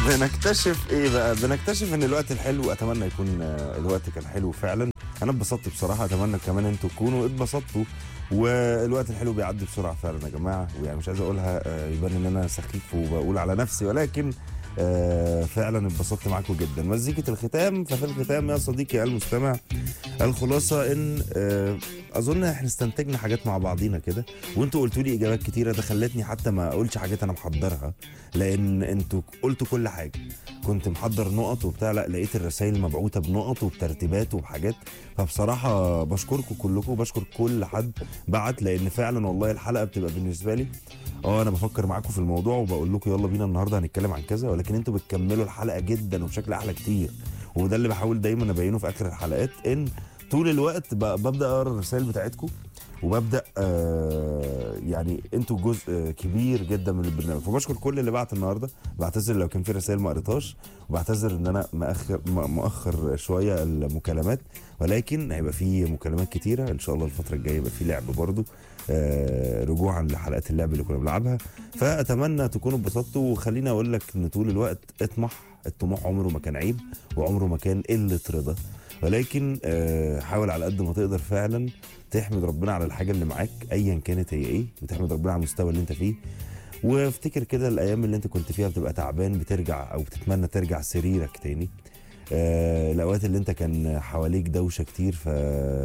بنكتشف ايه بقى بنكتشف ان الوقت الحلو اتمنى يكون آه، الوقت كان حلو فعلا انا اتبسطت بصراحه اتمنى كمان انتوا تكونوا اتبسطتوا والوقت الحلو بيعدي بسرعه فعلا يا جماعه ويعني مش عايز اقولها آه، يبان ان انا سخيف وبقول على نفسي ولكن آه، فعلا اتبسطت معاكم جدا مزيكه الختام ففي الختام يا صديقي المستمع الخلاصه ان آه، اظن احنا استنتجنا حاجات مع بعضينا كده وانتوا قلتوا لي اجابات كتيره ده خلتني حتى ما اقولش حاجات انا محضرها لان انتوا قلتوا كل حاجه كنت محضر نقط وبتاع لا لقيت الرسائل مبعوثه بنقط وبترتيبات وبحاجات فبصراحه بشكركم كلكم وبشكر كل حد بعت لان فعلا والله الحلقه بتبقى بالنسبه لي اه انا بفكر معاكم في الموضوع وبقول لكم يلا بينا النهارده هنتكلم عن كذا ولكن انتوا بتكملوا الحلقه جدا وبشكل احلى كتير وده اللي بحاول دايما ابينه في اخر الحلقات ان طول الوقت ب- ببدا اقرا الرسائل بتاعتكم وببدا آه يعني انتوا جزء آه، كبير جدا من البرنامج فبشكر كل اللي بعت النهارده بعتذر لو كان في رسائل ما قريتهاش وبعتذر ان انا مأخر م- مؤخر شويه المكالمات ولكن هيبقى في مكالمات كتيره ان شاء الله الفتره الجايه يبقى في لعب برضو آه رجوعا لحلقات اللعب اللي كنا بنلعبها فاتمنى تكونوا اتبسطتوا وخليني اقول لك ان طول الوقت اطمح الطموح عمره ما كان عيب وعمره ما كان قله رضا ولكن آه، حاول على قد ما تقدر فعلا تحمد ربنا على الحاجه اللي معاك ايا كانت هي ايه وتحمد ربنا على المستوى اللي انت فيه وافتكر كده الايام اللي انت كنت فيها بتبقى تعبان بترجع او بتتمنى ترجع سريرك تاني آه، الاوقات اللي انت كان حواليك دوشه كتير ف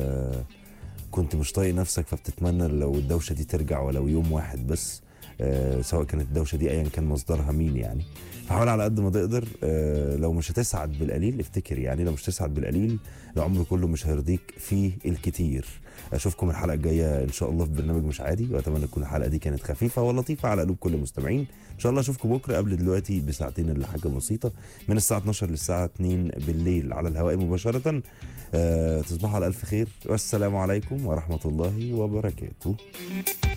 كنت مش طايق نفسك فبتتمنى لو الدوشه دي ترجع ولو يوم واحد بس آه، سواء كانت الدوشه دي ايا كان مصدرها مين يعني فحاول على قد ما تقدر آه، لو مش هتسعد بالقليل افتكر يعني لو مش هتسعد بالقليل العمر كله مش هيرضيك فيه الكتير اشوفكم الحلقه الجايه ان شاء الله في برنامج مش عادي واتمنى تكون الحلقه دي كانت خفيفه ولطيفه على قلوب كل المستمعين ان شاء الله اشوفكم بكره قبل دلوقتي بساعتين الا حاجه بسيطه من الساعه 12 للساعه 2 بالليل على الهواء مباشره أه تصبحوا على الف خير والسلام عليكم ورحمه الله وبركاته